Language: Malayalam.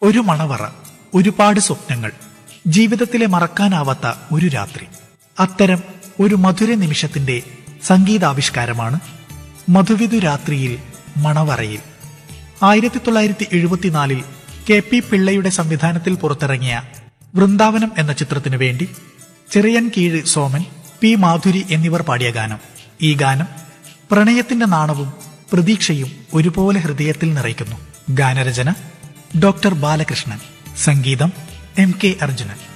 ഒരു മണവറ ഒരുപാട് സ്വപ്നങ്ങൾ ജീവിതത്തിലെ മറക്കാനാവാത്ത ഒരു രാത്രി അത്തരം ഒരു മധുര നിമിഷത്തിന്റെ സംഗീതാവിഷ്കാരമാണ് മധുവിധു രാത്രിയിൽ മണവറയിൽ ആയിരത്തി തൊള്ളായിരത്തി എഴുപത്തിനാലിൽ കെ പി പിള്ളയുടെ സംവിധാനത്തിൽ പുറത്തിറങ്ങിയ വൃന്ദാവനം എന്ന ചിത്രത്തിനു വേണ്ടി ചെറിയൻ കീഴ് സോമൻ പി മാധുരി എന്നിവർ പാടിയ ഗാനം ഈ ഗാനം പ്രണയത്തിന്റെ നാണവും പ്രതീക്ഷയും ഒരുപോലെ ഹൃദയത്തിൽ നിറയ്ക്കുന്നു ഗാനരചന ഡോക്ടർ ബാലകൃഷ്ണൻ സംഗീതം എം കെ അർജുനൻ